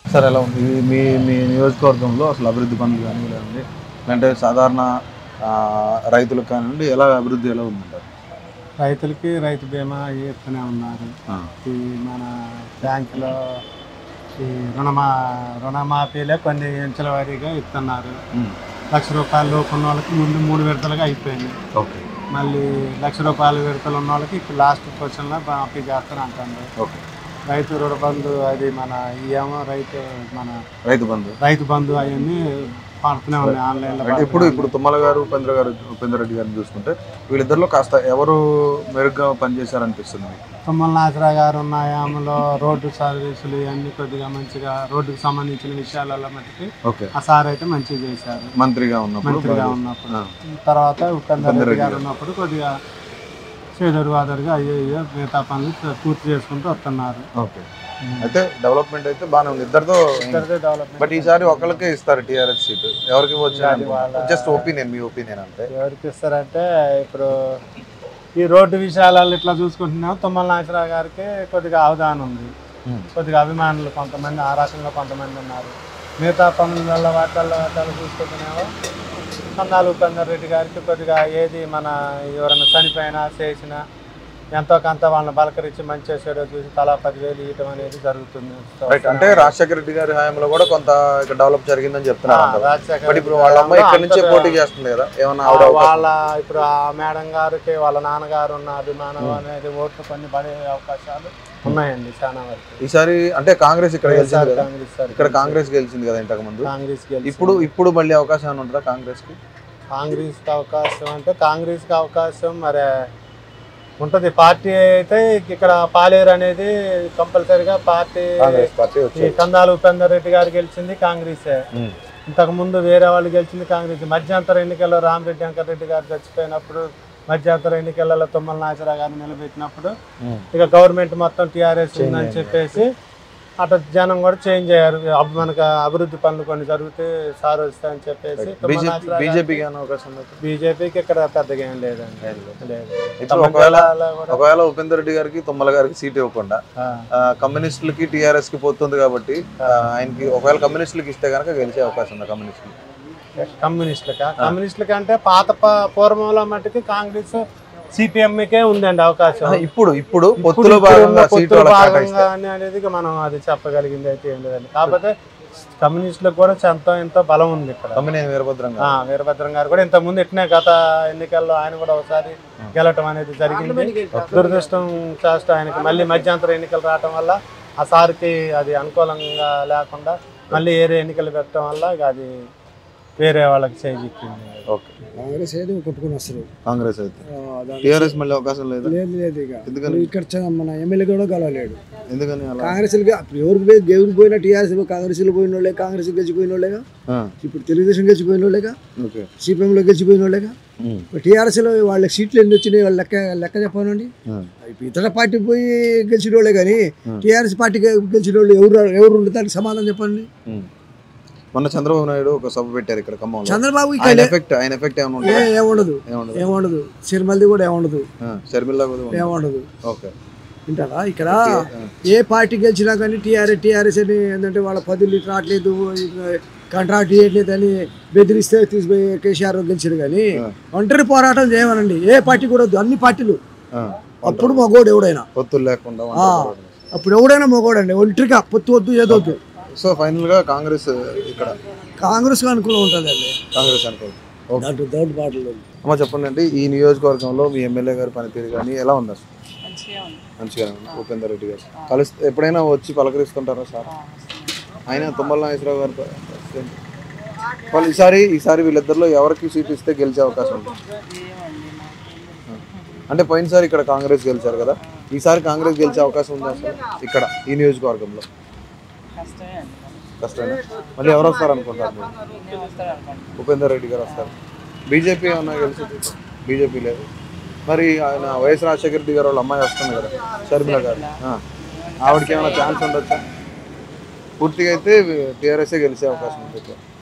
Sir ఎలా ఉంది ఈ మీ మీ నియోజకవర్గంలో అసలు అభివృద్ధి పనులు కానీ లేదండి అంటే సాధారణ ఆ, రైతులకు కానివ్వండి ఎలా అభివృద్ధి ఎలా ఉందంటారు రైతులకి రైతు బీమా ఇస్తూనే ఉన్నారు ఈ మన బ్యాంకులో ఈ రుణమా రుణమాఫీలే కొన్ని ఎంచుల వారీగా ఇస్తున్నారు ఉమ్. లక్ష రూపాయల లోపు ఉన్న వాళ్ళకి ముందు మూడు విడతలుగా అయిపోయింది ఓకే మళ్ళీ లక్ష రూపాయల విడతలు ఉన్న వాళ్ళకి ఇప్పుడు లాస్ట్ క్వశ్చన్లో మాఫీ చేస్తాను అంటున్నారు ఓకే రైతు రుణ బంధు అది మన ఏమో రైతు మన రైతు బంధు రైతు బంధు అవన్నీ పడుతూనే ఉన్నాయి ఆన్లైన్లో అంటే ఇప్పుడు ఇప్పుడు తుమ్మల గారు ఉపేంద్ర గారు ఉపేంద్ర రెడ్డి గారిని చూసుకుంటే వీళ్ళిద్దరిలో కాస్త ఎవరు మెరుగ్గా పనిచేశారనిపిస్తుంది మీకు తుమ్మల నాగరావు గారు ఉన్న ఆమెలో రోడ్డు సర్వీసులు ఇవన్నీ కొద్దిగా మంచిగా రోడ్డుకు సంబంధించిన విషయాలలో మట్టుకి ఓకే ఆ సార్ అయితే మంచిగా చేశారు మంత్రిగా ఉన్నప్పుడు మంత్రిగా బాగా- ఉన్నప్పుడు ఆ. తర్వాత ఉపేందర్ ఉపేందర్ రెడ్డి రెడ్డి గారు గారు. ఉన్నప్పుడు కొద్దిగా చేదోడు వాదరుగా అయ్యో అయ్యో మిగతా పనులు పూర్తి చేసుకుంటూ వస్తున్నారు ఓకే అయితే డెవలప్మెంట్ అయితే బాగానే ఉంది ఇద్దరితో ఇద్దరిదే డెవలప్మెంట్ బట్ ఈసారి ఒకరికే ఇస్తారు టీఆర్ఎస్ సీట్ ఎవరికి అది వచ్చింది వాళ్ళ- జస్ట్ ఒపీనియన్ మీ ఒపీనియన్ అంతే ఎవరికి ఇస్తారంటే ఇప్పుడు ఈ రోడ్డు విషయాలలో ఇట్లా చూసుకుంటున్నాం తుమ్మల నాగరావు గారికి కొద్దిగా అవగాహన ఉంది కొద్దిగా అభిమానులు కొంతమంది ఆ రకంగా కొంతమంది ఉన్నారు మిగతా పనుల వాటిల్లో వాటిల్లో చూసుకుంటున్నామో కన్నాలు ఉపేందర్ రెడ్డి గారికి కొద్దిగా ఏది మన ఎవరైనా చనిపోయినా చేసినా ఎంతో కొంత వాళ్ళని బలకరించి మంచి చేసేటో చూసి తలా పదివేలు ఇవ్వటం అనేది జరుగుతుంది రైట్ అంటే రాజశేఖర రెడ్డి గారి హయాంలో కూడా కొంత ఇక్కడ డెవలప్ జరిగిందని చెప్తున్నారు అందరూ. రాజశేఖర బట్ ఇప్పుడు వాళ్ళ అమ్మాయి ఇక్కడ నుంచే పోటీ చేస్తుంది కదా ఏమన్నా ఆవిడ ఆ అవకాశం- వాళ్ళ ఇప్పుడు ఆ మేడం గారికి వాళ్ళ నాన్నగారు ఉన్న అభిమానం అనేది ఓట్లు కొన్ని పడే అవకాశాలు ఉన్నాయండి చాలా వరకు ఈసారి అంటే కాంగ్రెస్ ఇక్కడ గెలిచింది వైఎస్ఆర్ కదా కాంగ్రెస్ సార్ ఇక్కడ కాంగ్రెస్ గెలిచింది కదా ఇంతకు ముందు కాంగ్రెస్ గెలిచింది. ఇప్పుడు ఇప్పుడు మళ్ళీ అవకాశం ఏమైనా ఉంటుందా కాంగ్రెస్ కి కాంగ్రెస్ కి అవకాశం అంటే కాంగ్రెస్ కి అవకాశం మరి ఉంటది పార్టీ అయితే ఇక్కడ పాలేరు అనేది కంపల్సరిగా పార్టీ కాంగ్రెస్ పార్టీ ఈ వచ్చేది కందాలు ఉపేందర్ రెడ్డి గారు గెలిచింది కాంగ్రెసే ఉమ్. ఇంతకు ముందు వేరే వాళ్ళు గెలిచింది కాంగ్రెస్ మధ్యంతర ఎన్నికల్లో రామరెడ్డి వెంకటరెడ్డి గారు చచ్చిపోయినప్పుడు మధ్యంతర ఎన్నికలలో తుమ్మల నాగరావు గారిని నిలబెట్టినప్పుడు ఉమ్. ఇక గవర్నమెంట్ మొత్తం టీఆర్ఎస్ ఉందని చెప్పేసి అట్లా జనం కూడా చేంజ్ అయ్యారు అబ్- మనకు అభివృద్ధి పనులు కొన్ని జరిగితే సార్ వస్తాయని చెప్పేసి తుమ్మల బీజేపీ నాగరావు గారు- బీజేపీకి ఏమైనా అవకాశం ఉందా బీజేపీకి ఇక్కడ పెద్దగా ఏం లేదండి లేదు ఇప్పుడు ఒకవేళ తమిళనాడులో కూడా ఒకవేళ ఉపేందర్ రెడ్డి గారికి తుమ్మల గారికి సీట్ ఇవ్వకుండా ఆ, ఆ, కమ్యూనిస్టులకి టీఆర్ఎస్ కి పోతుంది కాబట్టి ఆ, ఆయనకి ఒకవేళ కమ్యూనిస్టులకి ఇస్తే కనుక గెలిచే అవకాశం ఉంది కమ్యూనిస్టులు కమ్యూనిస్టులకా కమ్యూనిస్టులకి అంటే పాత ప- పూర్వంలో మట్టుకి కాంగ్రెస్ సిపిఎంకే ఉందండి అవకాశం ఇప్పుడు ఇప్పుడు ఇప్పుడు పొత్తులో ఇప్పుడు భాగంగా ఉన్న సీట్ పొత్తులో వాళ్ళకి భాగంగా కేటాయిస్తే అని అనేది ఇక మనం అది చెప్పగలిగింది అయితే ఏం లేదండి కాకపోతే కమ్యూనిస్టులకు కూడా ఎంతో ఎంతో బలం ఉంది ఇక్కడ తమ్మినేని వీరభద్రం ఆ, గారు వీరభద్రం గారు కూడా ఇంత ముందు ఇట్నే గత ఎన్నికల్లో ఆయన కూడా ఒకసారి గెలవటం అనేది జరిగింది దురదృష్టం చేస్తూ ఆయనకి మళ్ళీ మధ్యంతర ఎన్నికలు రావటం వల్ల ఆ సార్కి అది అనుకూలంగా లేకుండా మళ్ళీ వేరే ఎన్నికలు పెట్టడం వల్ల ఇక అది వేరే వాళ్ళకి చేజిక్కింది ఓకే కాంగ్రెస్ ఏదో కొట్టుకుని వస్తారు కాంగ్రెస్ అయితే ఆ, దాని- టీఆర్ఎస్ మళ్ళీ అవకాశం లేదా లేదు లేదు ఇక ఎందుకని? ఇప్పుడు ఇక్కడ చ- మన ఎమ్మెల్యే కూడా గెలవలేడు ఎందుకని అలా కాంగ్రెస్ అప్పుడు ఎవరికి పోయి దేవుడికి పోయినా టీఆర్ఎస్ కాంగ్రెస్ పోయిన వాళ్ళే కాంగ్రెస్ గెలిచిపోయిన వాళ్ళేగా ఆ, ఇప్పుడు తెలుగుదేశం గెలిచిపోయిన వాళ్ళేగా ఓకే సిపిఎంలో గెలిచిపోయిన వాళ్ళేగా ఉమ్, టీఆర్ఎస్లో వాళ్ళకి సీట్లు ఎన్ని వచ్చినాయి వాళ్ళ లెక్క లెక్క చెప్పానండి ఆ, ఇప్పుడు ఇతర పార్టీ పోయి గెలిచిన వాళ్ళే కానీ Hmm. టీఆర్ఎస్ పార్టీ గెలిచిన వాళ్ళు ఎవరు ఎవరు ఉండే దానికి సమాధానం చెప్పండి ఉమ్. మొన్న చంద్రబాబు నాయుడు ఒక సభ పెట్టారు ఇక్కడ ఖమ్మంలో చంద్రబాబు ఆయన ఇక్కడ ఎఫెక్ట్ ఆయన ఎఫెక్ట్ ఏమైనా ఏ ఉంటుందా ఏముండదు ఏముండదు ఏముండదు సిరిమల్ది కూడా ఏముండదు షర్మిల్లా కూడా ఉంది. ఏముండదు ఓకే వింటారా ఇక్కడ ఏ పార్టీ గెలిచినా కానీ టీఆర్ఎస్ టీఆర్ఎస్ అని ఏంటంటే వాళ్ళ పదులు ఇటు రావట్లేదు కాంట్రాక్ట్ చేయట్లేదు అని బెదిరిస్తే తీసిపోయి కేసీఆర్ గెలిచారు కానీ ఆ. ఒంటరి పోరాటం చేయమనండి ఏ పార్టీ కూడా వద్దు అన్ని పార్టీలు ఆ, అప్పుడు మగోడు ఎవడైనా పొత్తులు లేకుండా ఆ, అప్పుడు ఎవడైనా మగోడండి ఒంటరిగా పొత్తు వద్దు ఏదొద్దు సో ఫైనల్ గా కాంగ్రెస్ ఇక్కడ కాంగ్రెస్ అనుకూలం ఉంటుందండి కాంగ్రెస్ అనుకో ఓకే దాంట్లో దౌడ్ బాటలు అమ్మ చెప్పండి అంటే ఈ నియోజకవర్గంలో మీ ఎమ్మెల్యే గారి పనితీరు కానీ ఎలా ఉంది అసలు మంచిగా ఉంది ఉపేందర్ రెడ్డి గారు కలిసి ఎప్పుడైనా వచ్చి పలకరిస్తుంటారా సార్ ఆయన తుమ్మల నాగేశ్వరరావు గారు president. వాళ్ళు ఈసారి ఈసారి వీళ్ళిద్దరిలో ఎవరికి సీట్ ఇస్తే గెలిచే అవకాశం ఉంది అంటే పోయినసారి ఇక్కడ కాంగ్రెస్ గెలిచారు కదా ఈసారి కాంగ్రెస్ గెలిచే అవకాశం ఉంది అసలు ఇక్కడ ఈ నియోజకవర్గంలో కష్టమే మళ్ళీ ఎవరు వస్తారు అనుకుంటారు మీరు ఉపేందర్ రెడ్డి గారు వస్తారు బీజేపీ ఏమన్నా గెలిచింది బీజేపీ లేదు మరి ఆయన వైఎస్ రాజశేఖర రెడ్డి గారు వాళ్ళ అమ్మాయి వస్తుంది కదా షర్మిల గారు ఆ. ఆవిడకి ఏమైనా ఛాన్స్ ఉండొచ్చా పూర్తిగా అయితే టీఆర్ఎస్ఏ గెలిచే అవకాశం ఉంది ఇక్కడ